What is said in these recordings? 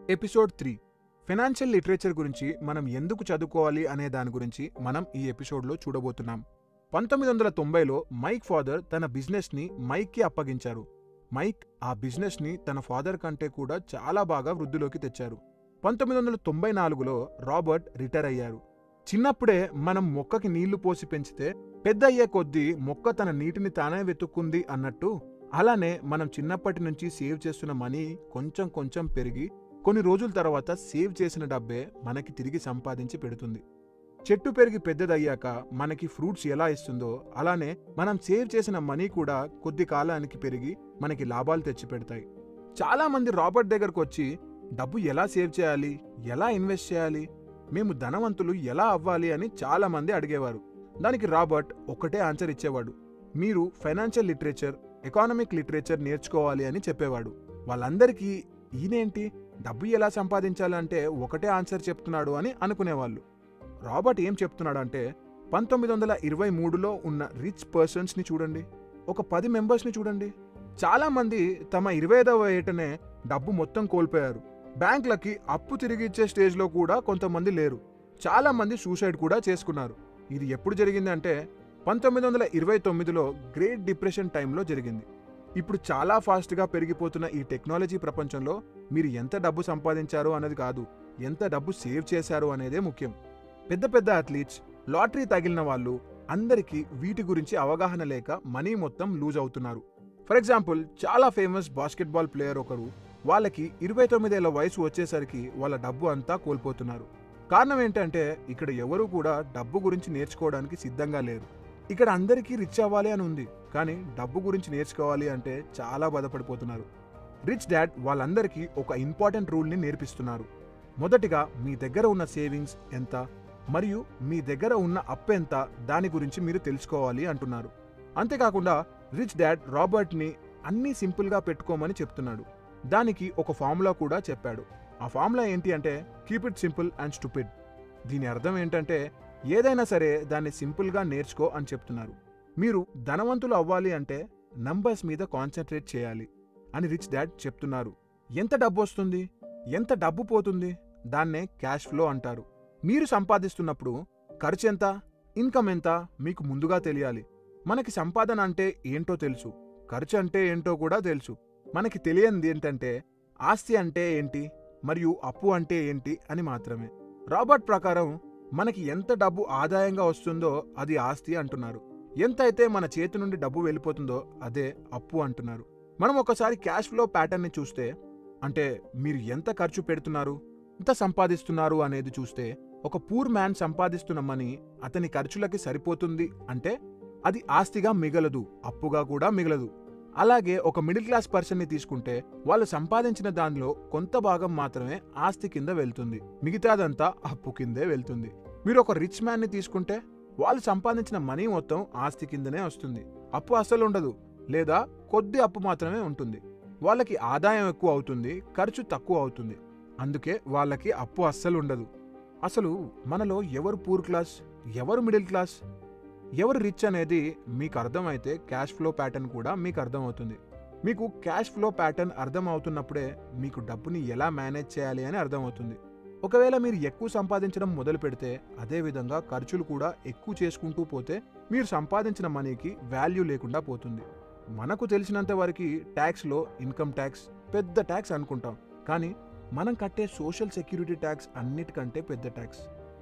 episode three financial literature గురించి మనం ఎందుకు చదువుకోవాలి అనే దాని గురించి మనం ఈ ఎపిసోడ్లో చూడబోతున్నాం పంతొమ్మిది వందల తొంభైలో మైక్ ఫాదర్ తన బిజినెస్ని మైక్కి అప్పగించారు మైక్ ఆ బిజినెస్ని తన ఫాదర్ కంటే కూడా చాలా బాగా వృద్ధిలోకి తెచ్చారు పంతొమ్మిది వందల తొంభై నాలుగులో రాబర్ట్ రిటైర్ అయ్యారు చిన్నప్పుడే మనం మొక్కకి నీళ్లు పోసి పెంచితే పెద్ద అయ్యే కొద్దీ మొక్క తన నీటిని తానే వెతుక్కుంది అన్నట్టు అలానే మనం చిన్నప్పటి నుంచి సేవ్ చేస్తున్న మనీ కొంచెం కొంచెం పెరిగి కొన్ని రోజుల తర్వాత సేవ్ చేసిన డబ్బే మనకి తిరిగి సంపాదించి పెడుతుంది చెట్టు పెరిగి పెద్దదయ్యాక మనకి ఫ్రూట్స్ ఎలా ఇస్తుందో అలానే మనం సేవ్ చేసిన మనీ కూడా కొద్ది కాలానికి పెరిగి మనకి లాభాలు తెచ్చి పెడతాయి చాలా మంది రాబర్ట్ దగ్గరకు వచ్చి డబ్బు ఎలా సేవ్ చేయాలి ఎలా ఇన్వెస్ట్ చేయాలి మేము ధనవంతులు ఎలా అవ్వాలి అని చాలా మంది అడిగేవారు దానికి రాబర్ట్ ఒకటే ఆన్సర్ ఇచ్చేవాడు మీరు ఫైనాన్షియల్ లిటరేచర్ ఎకానమిక్ లిటరేచర్ నేర్చుకోవాలి అని చెప్పేవాడు వాళ్ళందరికీ ఈయనేంటి డబ్బు ఎలా సంపాదించాలంటే ఒకటే ఆన్సర్ చెప్తున్నాడు అని అనుకునేవాళ్ళు రాబర్ట్ ఏం చెప్తున్నాడంటే పంతొమ్మిది వందల ఇరవై మూడులో ఉన్న రిచ్ పర్సన్స్ని చూడండి ఒక పది మెంబర్స్ని చూడండి చాలామంది తమ ఇరవై ఐదవ ఏటనే డబ్బు మొత్తం కోల్పోయారు బ్యాంకులకి అప్పు తిరిగి ఇచ్చే స్టేజ్లో కూడా కొంతమంది లేరు చాలామంది సూసైడ్ కూడా చేసుకున్నారు ఇది ఎప్పుడు జరిగిందంటే పంతొమ్మిది వందల ఇరవై తొమ్మిదిలో గ్రేట్ డిప్రెషన్ టైంలో జరిగింది ఇప్పుడు చాలా ఫాస్ట్గా పెరిగిపోతున్న ఈ టెక్నాలజీ ప్రపంచంలో మీరు ఎంత డబ్బు సంపాదించారో అన్నది కాదు ఎంత డబ్బు సేవ్ చేశారు అనేదే ముఖ్యం పెద్ద పెద్ద అథ్లీట్స్ లాటరీ తగిలిన వాళ్ళు అందరికీ వీటి గురించి అవగాహన లేక మనీ మొత్తం లూజ్ అవుతున్నారు ఫర్ ఎగ్జాంపుల్ చాలా ఫేమస్ బాస్కెట్బాల్ ప్లేయర్ ఒకరు వాళ్ళకి ఇరవై తొమ్మిదేళ్ల వయసు వచ్చేసరికి వాళ్ళ డబ్బు అంతా కోల్పోతున్నారు కారణం ఏంటంటే ఇక్కడ ఎవరు కూడా డబ్బు గురించి నేర్చుకోవడానికి సిద్ధంగా లేరు ఇక్కడ అందరికీ రిచ్ అవ్వాలి అని ఉంది కానీ డబ్బు గురించి నేర్చుకోవాలి అంటే చాలా బాధపడిపోతున్నారు రిచ్ డాడ్ వాళ్ళందరికీ ఒక ఇంపార్టెంట్ రూల్ని నేర్పిస్తున్నారు మొదటిగా మీ దగ్గర ఉన్న సేవింగ్స్ ఎంత మరియు మీ దగ్గర ఉన్న అప్పు ఎంత దాని గురించి మీరు తెలుసుకోవాలి అంటున్నారు అంతేకాకుండా రిచ్ డాడ్ రాబర్ట్ని అన్నీ సింపుల్గా పెట్టుకోమని చెప్తున్నాడు దానికి ఒక ఫార్ములా కూడా చెప్పాడు ఆ ఫార్ములా ఏంటి అంటే keep it simple and stupid దీని అర్థం ఏంటంటే ఏదైనా సరే దాన్ని సింపుల్గా నేర్చుకో అని చెప్తున్నారు మీరు ధనవంతులు అవ్వాలి అంటే నంబర్స్ మీద కాన్సన్ట్రేట్ చేయాలి అని రిచ్ డాడ్ చెప్తున్నారు ఎంత డబ్బు వస్తుంది ఎంత డబ్బు పోతుంది దాన్నే క్యాష్ ఫ్లో అంటారు మీరు సంపాదిస్తున్నప్పుడు ఖర్చు ఎంత ఇన్కమ్ ఎంత మీకు ముందుగా తెలియాలి మనకి సంపాదన అంటే ఏంటో తెలుసు ఖర్చు అంటే ఏంటో కూడా తెలుసు మనకి తెలియనిది ఏంటంటే ఆస్తి అంటే ఏంటి మరియు అప్పు అంటే ఏంటి అని మాత్రమే రాబర్ట్ ప్రకారం మనకి ఎంత డబ్బు ఆదాయంగా వస్తుందో అది ఆస్తి అంటున్నారు ఎంతైతే మన చేతి నుండి డబ్బు వెళ్ళిపోతుందో అదే అప్పు అంటున్నారు మనం ఒకసారి క్యాష్ ఫ్లో ప్యాటర్న్ని చూస్తే అంటే మీరు ఎంత ఖర్చు పెడుతున్నారు ఎంత సంపాదిస్తున్నారు అనేది చూస్తే ఒక పూర్ మ్యాన్ సంపాదిస్తున్న మనీ అతని ఖర్చులకి సరిపోతుంది అంటే అది ఆస్తిగా మిగలదు అప్పుగా కూడా మిగలదు అలాగే ఒక మిడిల్ క్లాస్ పర్సన్ని తీసుకుంటే వాళ్ళు సంపాదించిన దానిలో కొంత భాగం మాత్రమే ఆస్తి కింద వెళ్తుంది మిగతాదంతా అప్పు కిందే వెళ్తుంది మీరు ఒక రిచ్ మ్యాన్ని తీసుకుంటే వాళ్ళు సంపాదించిన మనీ మొత్తం ఆస్తి కిందనే వస్తుంది అప్పు అస్సలు ఉండదు లేదా కొద్ది అప్పు మాత్రమే ఉంటుంది వాళ్ళకి ఆదాయం ఎక్కువ అవుతుంది ఖర్చు తక్కువ అవుతుంది అందుకే వాళ్ళకి అప్పు అస్సలు ఉండదు అసలు మనలో ఎవరు పూర్ క్లాస్ ఎవరు మిడిల్ క్లాస్ ఎవరు రిచ్ అనేది మీకు అర్థమైతే క్యాష్ ఫ్లో ప్యాటర్న్ కూడా మీకు అర్థమవుతుంది మీకు క్యాష్ ఫ్లో ప్యాటర్న్ అర్థం అవుతున్నప్పుడే మీకు డబ్బుని ఎలా మేనేజ్ చేయాలి అని అర్థమవుతుంది ఒకవేళ మీరు ఎక్కువ సంపాదించడం మొదలు పెడితే అదేవిధంగా ఖర్చులు కూడా ఎక్కువ చేసుకుంటూ పోతే మీరు సంపాదించిన మనీకి వాల్యూ లేకుండా పోతుంది మనకు తెలిసినంత వరకు ట్యాక్స్లో ఇన్కమ్ ట్యాక్స్ పెద్ద ట్యాక్స్ అనుకుంటాం కానీ మనం కట్టే సోషల్ సెక్యూరిటీ ట్యాక్స్ అన్నిటికంటే పెద్ద ట్యాక్స్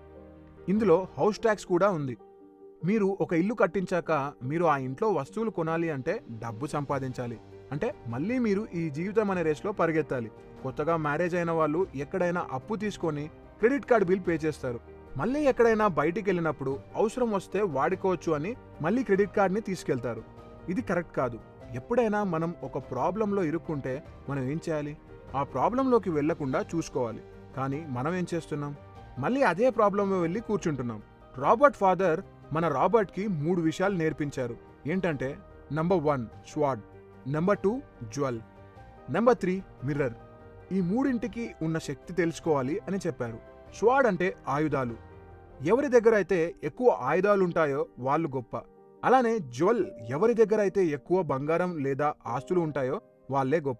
ఇందులో హౌస్ ట్యాక్స్ కూడా ఉంది మీరు ఒక ఇల్లు కట్టించాక మీరు ఆ ఇంట్లో వస్తువులు కొనాలి అంటే డబ్బు సంపాదించాలి అంటే మళ్ళీ మీరు ఈ జీవితం అనే రేస్లో పరిగెత్తాలి కొత్తగా మ్యారేజ్ అయిన వాళ్ళు ఎక్కడైనా అప్పు తీసుకొని క్రెడిట్ కార్డ్ బిల్ పే చేస్తారు మళ్ళీ ఎక్కడైనా బయటికి వెళ్ళినప్పుడు అవసరం వస్తే వాడుకోవచ్చు అని మళ్ళీ క్రెడిట్ కార్డ్ని తీసుకెళ్తారు ఇది కరెక్ట్ కాదు ఎప్పుడైనా మనం ఒక ప్రాబ్లంలో ఇరుక్కుంటే మనం ఏం చేయాలి ఆ ప్రాబ్లంలోకి వెళ్లకుండా చూసుకోవాలి కానీ మనం ఏం చేస్తున్నాం మళ్ళీ అదే ప్రాబ్లంలో వెళ్ళి కూర్చుంటున్నాం రాబర్ట్ ఫాదర్ మన రాబర్ట్కి మూడు విషయాలు నేర్పించారు ఏంటంటే నంబర్ వన్ స్వాడ్ నెంబర్ టూ జ్వల్ నెంబర్ త్రీ మిర్రర్ ఈ మూడింటికి ఉన్న శక్తి తెలుసుకోవాలి అని చెప్పారు స్వాడ్ అంటే ఆయుధాలు ఎవరి దగ్గర అయితే ఎక్కువ ఆయుధాలు ఉంటాయో వాళ్ళు గొప్ప అలానే జ్వల్ ఎవరి దగ్గర అయితే ఎక్కువ బంగారం లేదా ఆస్తులు ఉంటాయో వాళ్ళే గొప్ప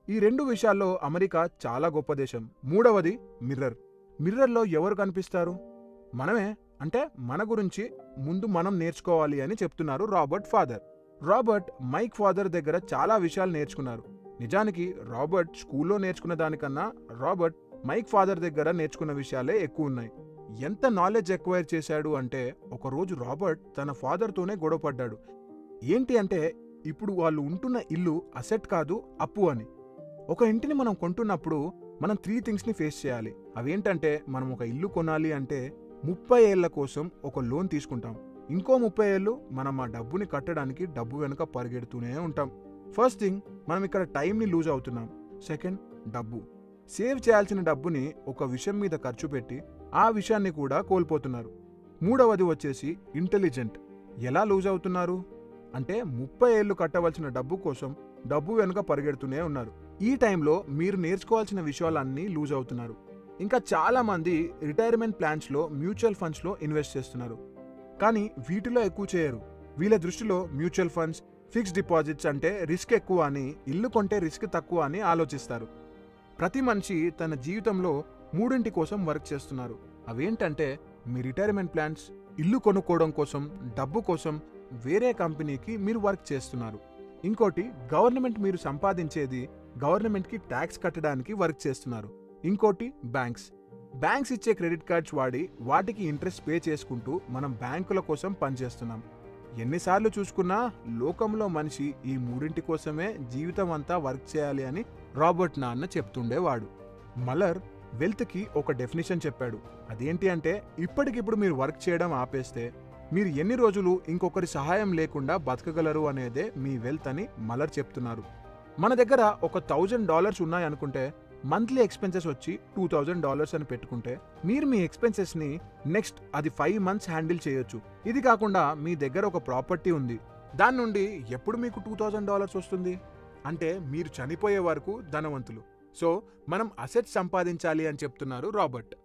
ఈ రెండు విషయాల్లో అమెరికా చాలా గొప్ప దేశం మూడవది మిర్రర్ మిర్రర్లో ఎవరు కనిపిస్తారు మనమే అంటే మన గురించి ముందు మనం నేర్చుకోవాలి అని చెప్తున్నారు Robert father Robert Mike father దగ్గర చాలా విషయాలు నేర్చుకున్నారు నిజానికి రాబర్ట్ స్కూల్లో నేర్చుకున్న దానికన్నా రాబర్ట్ మైక్ ఫాదర్ దగ్గర నేర్చుకున్న విషయాలే ఎక్కువ ఉన్నాయి ఎంత నాలెడ్జ్ ఎక్వైర్ చేశాడు అంటే ఒకరోజు రాబర్ట్ తన ఫాదర్తోనే గొడవపడ్డాడు ఏంటి అంటే ఇప్పుడు వాళ్ళు ఉంటున్న ఇల్లు అసెట్ కాదు అప్పు అని ఒక ఇంటిని మనం కొంటున్నప్పుడు మనం త్రీ థింగ్స్ని ఫేస్ చేయాలి అవేంటంటే మనం ఒక ఇల్లు కొనాలి అంటే ముప్పై ఏళ్ల కోసం ఒక లోన్ తీసుకుంటాం ఇంకో ముప్పై ఏళ్ళు మనం ఆ డబ్బుని కట్టడానికి డబ్బు వెనుక పరిగెడుతూనే ఉంటాం ఫస్ట్ థింగ్ మనం ఇక్కడ టైంని లూజ్ అవుతున్నాం సెకండ్ డబ్బు సేవ్ చేయాల్సిన డబ్బుని ఒక విషయం మీద ఖర్చు పెట్టి ఆ విషయాన్ని కూడా కోల్పోతున్నారు మూడవది వచ్చేసి ఇంటెలిజెంట్ ఎలా లూజ్ అవుతున్నారు అంటే ముప్పై ఏళ్ళు కట్టవలసిన డబ్బు కోసం డబ్బు వెనుక పరిగెడుతూనే ఉన్నారు ఈ టైంలో మీరు నేర్చుకోవాల్సిన విషయాలన్నీ లూజ్ అవుతున్నారు ఇంకా చాలా మంది రిటైర్మెంట్ ప్లాన్స్లో మ్యూచువల్ ఫండ్స్లో ఇన్వెస్ట్ చేస్తున్నారు కానీ వీటిలో ఎక్కువ చేయరు వీళ్ళ దృష్టిలో మ్యూచువల్ ఫండ్స్ ఫిక్స్డ్ డిపాజిట్స్ అంటే రిస్క్ ఎక్కువ అని ఇల్లు కొంటే రిస్క్ తక్కువ అని ఆలోచిస్తారు ప్రతి మనిషి తన జీవితంలో మూడింటి కోసం వర్క్ చేస్తున్నారు అవేంటంటే మీ రిటైర్మెంట్ ప్లాన్స్ ఇల్లు కొనుక్కోవడం కోసం డబ్బు కోసం వేరే కంపెనీకి మీరు వర్క్ చేస్తున్నారు ఇంకోటి గవర్నమెంట్ మీరు సంపాదించేది గవర్నమెంట్కి ట్యాక్స్ కట్టడానికి వర్క్ చేస్తున్నారు ఇంకోటి బ్యాంక్స్ బ్యాంక్స్ ఇచ్చే క్రెడిట్ కార్డ్స్ వాడి వాటికి ఇంట్రెస్ట్ పే చేసుకుంటూ మనం బ్యాంకుల కోసం పనిచేస్తున్నాం ఎన్నిసార్లు చూసుకున్నా లోకంలో మనిషి ఈ మూడింటి కోసమే జీవితం అంతా వర్క్ చేయాలి అని రాబర్ట్ నాన్న చెప్తుండేవాడు మలర్ వెల్త్కి ఒక డెఫినేషన్ చెప్పాడు అదేంటి అంటే ఇప్పటికిప్పుడు మీరు వర్క్ చేయడం ఆపేస్తే మీరు ఎన్ని రోజులు ఇంకొకరి సహాయం లేకుండా బతకగలరు అనేదే మీ వెల్త్ అని మలర్ చెప్తున్నారు మన దగ్గర ఒక థౌజండ్ డాలర్స్ ఉన్నాయనుకుంటే మంత్లీ ఎక్స్పెన్సెస్ వచ్చి టూ థౌజండ్ డాలర్స్ అని పెట్టుకుంటే మీరు మీ ఎక్స్పెన్సెస్ని నెక్స్ట్ అది ఫైవ్ మంత్స్ హ్యాండిల్ చేయొచ్చు ఇది కాకుండా మీ దగ్గర ఒక ప్రాపర్టీ ఉంది దాని నుండి ఎప్పుడు మీకు టూ థౌజండ్ డాలర్స్ వస్తుంది అంటే మీరు చనిపోయే వరకు ధనవంతులు సో మనం అసెట్స్ సంపాదించాలి అని చెప్తున్నారు రాబర్ట్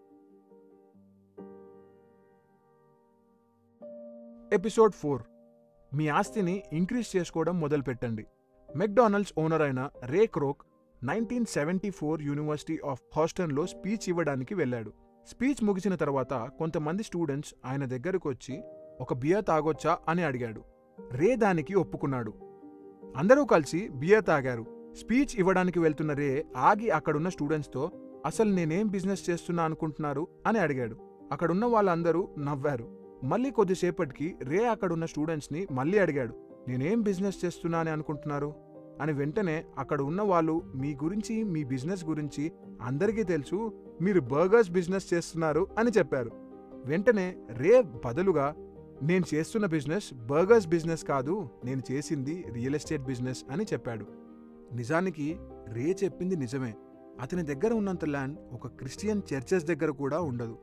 ఎపిసోడ్ ఫోర్ మీ ఆస్తిని ఇంక్రీజ్ చేసుకోవడం మొదలుపెట్టండి మెక్డానల్డ్స్ ఓనర్ అయిన Ray Kroc nineteen seventy four university of హాస్టన్లో స్పీచ్ ఇవ్వడానికి వెళ్ళాడు స్పీచ్ ముగిసిన తర్వాత కొంతమంది స్టూడెంట్స్ ఆయన దగ్గరకు వచ్చి ఒక బియర్ తాగొచ్చా అని అడిగాడు రే దానికి ఒప్పుకున్నాడు అందరూ కలిసి బియర్ తాగారు స్పీచ్ ఇవ్వడానికి వెళ్తున్న రే ఆగి అక్కడున్న స్టూడెంట్స్తో అసలు నేనేం బిజినెస్ చేస్తున్నా అనుకుంటున్నారు అని అడిగాడు అక్కడున్న వాళ్ళందరూ నవ్వారు మళ్ళీ కొద్దిసేపటికి రే అక్కడున్న స్టూడెంట్స్ని మళ్ళీ అడిగాడు నేనేం బిజినెస్ చేస్తున్నా అని అనుకుంటున్నారు అని వెంటనే అక్కడ ఉన్న వాళ్ళు మీ గురించి మీ బిజినెస్ గురించి అందరికీ తెలుసు మీరు బర్గర్స్ బిజినెస్ చేస్తున్నారు అని చెప్పారు వెంటనే రే బదులుగా నేను చేస్తున్న బిజినెస్ బర్గర్స్ బిజినెస్ కాదు నేను చేసింది రియల్ ఎస్టేట్ బిజినెస్ అని చెప్పాడు నిజానికి రే చెప్పింది నిజమే అతని దగ్గర ఉన్నంత ల్యాండ్ ఒక క్రిస్టియన్ చర్చెస్ దగ్గర కూడా ఉండదు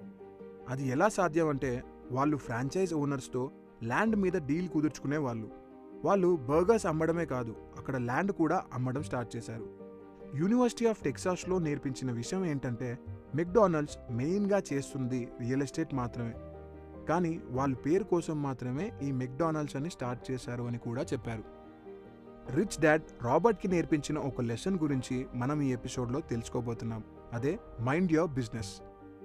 అది ఎలా సాధ్యం అంటే వాళ్ళు ఫ్రాంచైజ్ ఓనర్స్తో ల్యాండ్ మీద డీల్ కుదుర్చుకునే వాళ్ళు వాళ్ళు బర్గర్స్ అమ్మడమే కాదు అక్కడ ల్యాండ్ కూడా అమ్మడం స్టార్ట్ చేశారు యూనివర్సిటీ ఆఫ్ టెక్సాస్లో నేర్పించిన విషయం ఏంటంటే మెక్డానల్డ్స్ మెయిన్గా చేస్తుంది రియల్ ఎస్టేట్ మాత్రమే కానీ వాళ్ళ పేరు కోసం మాత్రమే ఈ మెక్డానల్డ్స్ అని స్టార్ట్ చేశారు అని కూడా చెప్పారు రిచ్ డాడ్ రాబర్ట్కి నేర్పించిన ఒక లెసన్ గురించి మనం ఈ ఎపిసోడ్లో తెలుసుకోబోతున్నాం అదే మైండ్ యువర్ బిజినెస్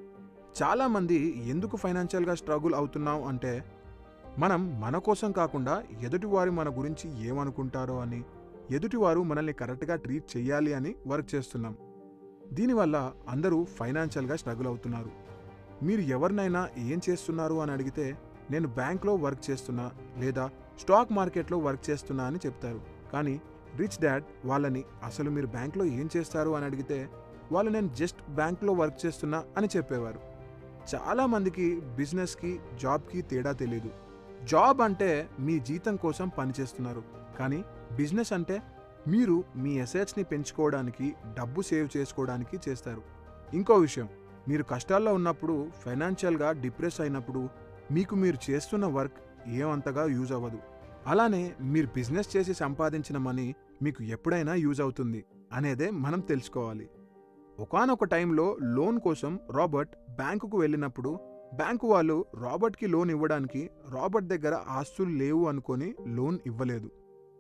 చాలామంది ఎందుకు ఫైనాన్షియల్గా స్ట్రగుల్ అవుతున్నాం అంటే మనం మన కోసం కాకుండా ఎదుటివారు మన గురించి ఏమనుకుంటారో అని ఎదుటివారు మనల్ని కరెక్ట్గా ట్రీట్ చేయాలి అని వర్క్ చేస్తున్నాం దీనివల్ల అందరూ ఫైనాన్షియల్గా స్ట్రగుల్ అవుతున్నారు మీరు ఎవరినైనా ఏం చేస్తున్నారు అని అడిగితే నేను బ్యాంక్లో వర్క్ చేస్తున్నా లేదా స్టాక్ మార్కెట్లో వర్క్ చేస్తున్నా అని చెప్తారు కానీ రిచ్ డాడ్ వాళ్ళని అసలు మీరు బ్యాంక్లో ఏం చేస్తారు అని అడిగితే వాళ్ళు నేను జస్ట్ బ్యాంక్లో వర్క్ చేస్తున్నా అని చెప్పేవారు చాలామందికి బిజినెస్కి జాబ్కి తేడా తెలియదు జాబ్ అంటే మీ జీతం కోసం పనిచేస్తున్నారు కానీ బిజినెస్ అంటే మీరు మీ అసెట్స్ని పెంచుకోవడానికి డబ్బు సేవ్ చేసుకోవడానికి చేస్తారు ఇంకో విషయం మీరు కష్టాల్లో ఉన్నప్పుడు ఫైనాన్షియల్గా డిప్రెస్ అయినప్పుడు మీకు మీరు చేస్తున్న వర్క్ ఏమంతగా యూజ్ అవ్వదు అలానే మీరు బిజినెస్ చేసి సంపాదించిన మనీ మీకు ఎప్పుడైనా యూజ్ అవుతుంది అనేదే మనం తెలుసుకోవాలి ఒకానొక టైంలో లోన్ కోసం రాబర్ట్ బ్యాంకుకు వెళ్ళినప్పుడు బ్యాంకు వాళ్ళు రాబర్ట్కి లోన్ ఇవ్వడానికి రాబర్ట్ దగ్గర ఆస్తులు లేవు అనుకొని లోన్ ఇవ్వలేదు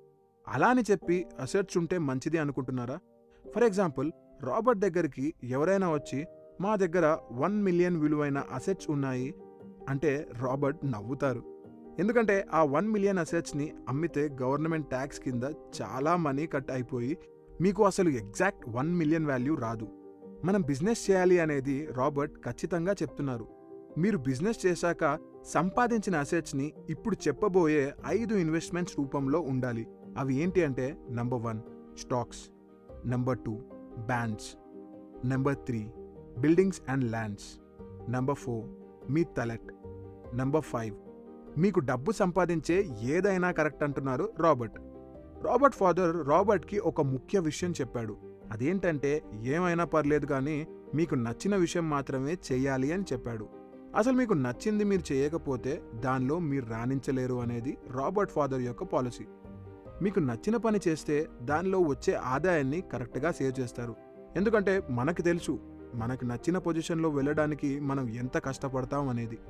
అలా అని చెప్పి అసెట్స్ ఉంటే మంచిది అనుకుంటున్నారా ఫర్ ఎగ్జాంపుల్ రాబర్ట్ దగ్గరికి ఎవరైనా వచ్చి మా దగ్గర వన్ మిలియన్ విలువైన అసెట్స్ ఉన్నాయి అంటే రాబర్ట్ నవ్వుతారు ఎందుకంటే ఆ వన్ మిలియన్ అసెట్స్ని అమ్మితే గవర్నమెంట్ ట్యాక్స్ కింద చాలా మనీ కట్ అయిపోయి మీకు అసలు ఎగ్జాక్ట్ వన్ మిలియన్ వాల్యూ రాదు మనం బిజినెస్ చేయాలి అనేది రాబర్ట్ ఖచ్చితంగా చెప్తున్నారు మీరు బిజినెస్ చేశాక సంపాదించిన అసెట్స్ని ఇప్పుడు చెప్పబోయే ఐదు ఇన్వెస్ట్మెంట్స్ రూపంలో ఉండాలి అవి ఏంటి అంటే number one stocks number two bonds number three buildings and lands number four మీ తలెట్ నంబర్ ఫైవ్ మీకు డబ్బు సంపాదించే ఏదైనా కరెక్ట్ అంటున్నారు రాబర్ట్ రాబర్ట్ ఫాదర్ రాబర్ట్కి ఒక ముఖ్య విషయం చెప్పాడు అదేంటంటే ఏమైనా పర్లేదు కానీ మీకు నచ్చిన విషయం మాత్రమే చేయాలి అని చెప్పాడు అసలు మీకు నచ్చింది మీరు చేయకపోతే దానిలో మీరు రాణించలేరు అనేది రాబర్ట్ ఫాదర్ యొక్క పాలసీ మీకు నచ్చిన పని చేస్తే దానిలో వచ్చే ఆదాయాన్ని కరెక్ట్గా సేవ్ చేస్తారు ఎందుకంటే మనకు తెలుసు మనకు నచ్చిన పొజిషన్లో వెళ్ళడానికి మనం ఎంత కష్టపడతాం అనేది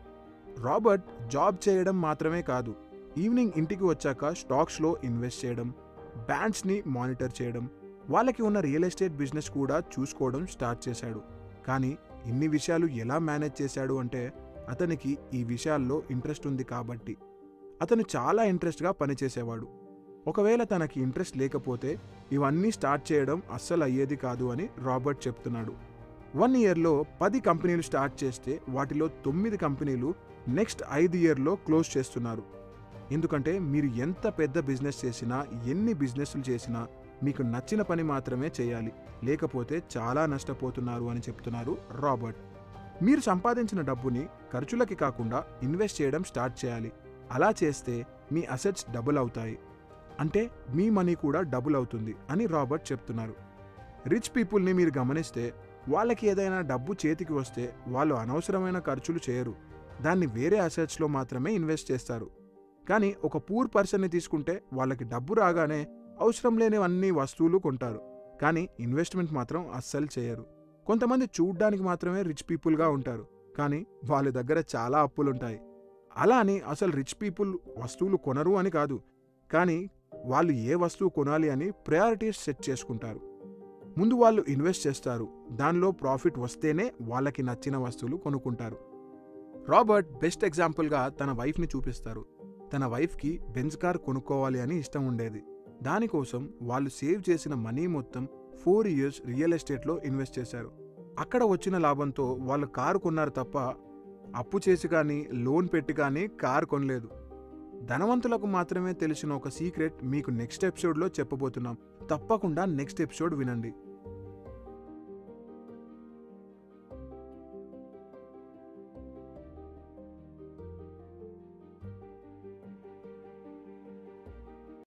రాబర్ట్ జాబ్ చేయడం మాత్రమే కాదు ఈవినింగ్ ఇంటికి వచ్చాక స్టాక్స్లో ఇన్వెస్ట్ చేయడం బ్యాండ్స్ని మానిటర్ చేయడం వాళ్ళకి ఉన్న రియల్ ఎస్టేట్ బిజినెస్ కూడా చూసుకోవడం స్టార్ట్ చేశాడు కానీ ఇన్ని విషయాలు ఎలా మేనేజ్ చేశాడు అంటే అతనికి ఈ విషయాల్లో ఇంట్రెస్ట్ ఉంది కాబట్టి అతను చాలా ఇంట్రెస్ట్గా పనిచేసేవాడు ఒకవేళ తనకి ఇంట్రెస్ట్ లేకపోతే ఇవన్నీ స్టార్ట్ చేయడం అస్సలు అయ్యేది కాదు అని రాబర్ట్ చెప్తున్నాడు వన్ ఇయర్లో పది కంపెనీలు స్టార్ట్ చేస్తే వాటిలో తొమ్మిది కంపెనీలు నెక్స్ట్ ఐదు ఇయర్లో క్లోజ్ చేస్తున్నారు ఎందుకంటే మీరు ఎంత పెద్ద బిజినెస్ చేసినా ఎన్ని బిజినెస్లు చేసినా మీకు నచ్చిన పని మాత్రమే చేయాలి లేకపోతే చాలా నష్టపోతున్నారు అని చెప్తున్నారు రాబర్ట్ మీరు సంపాదించిన డబ్బుని ఖర్చులకి కాకుండా ఇన్వెస్ట్ చేయడం స్టార్ట్ చేయాలి అలా చేస్తే మీ అసెట్స్ డబుల్ అవుతాయి అంటే మీ మనీ కూడా డబుల్ అవుతుంది అని రాబర్ట్ చెప్తున్నారు రిచ్ పీపుల్ని మీరు గమనిస్తే వాళ్ళకి ఏదైనా డబ్బు చేతికి వస్తే వాళ్ళు అనవసరమైన ఖర్చులు చేయరు దాన్ని వేరే అసెట్స్లో మాత్రమే ఇన్వెస్ట్ చేస్తారు కానీ ఒక పూర్ పర్సన్ని తీసుకుంటే వాళ్ళకి డబ్బు రాగానే అవసరం లేనివన్నీ వస్తువులు కొంటారు కానీ ఇన్వెస్ట్మెంట్ మాత్రం అస్సలు చేయరు కొంతమంది చూడ్డానికి మాత్రమే రిచ్ పీపుల్గా ఉంటారు కానీ వాళ్ళ దగ్గర చాలా అప్పులుంటాయి అలా అని అసలు రిచ్ పీపుల్ వస్తువులు కొనరు అని కాదు కానీ వాళ్ళు ఏ వస్తువు కొనాలి అని ప్రయారిటీస్ సెట్ చేసుకుంటారు ముందు వాళ్ళు ఇన్వెస్ట్ చేస్తారు దానిలో ప్రాఫిట్ వస్తేనే వాళ్ళకి నచ్చిన వస్తువులు కొనుక్కుంటారు రాబర్ట్ బెస్ట్ ఎగ్జాంపుల్గా తన వైఫ్ని చూపిస్తారు తన వైఫ్కి బెంజ్ కార్ కొనుక్కోవాలి అని ఇష్టం ఉండేది దానికోసం వాళ్ళు సేవ్ చేసిన మనీ మొత్తం ఫోర్ ఇయర్స్ రియల్ ఎస్టేట్లో ఇన్వెస్ట్ చేశారు అక్కడ వచ్చిన లాభంతో వాళ్ళు కారు కొన్నారు తప్ప అప్పు చేసి కానీ లోన్ పెట్టి కానీ కారు కొనలేదు ధనవంతులకు మాత్రమే తెలిసిన ఒక సీక్రెట్ మీకు నెక్స్ట్ ఎపిసోడ్లో చెప్పబోతున్నాం తప్పకుండా నెక్స్ట్ ఎపిసోడ్ వినండి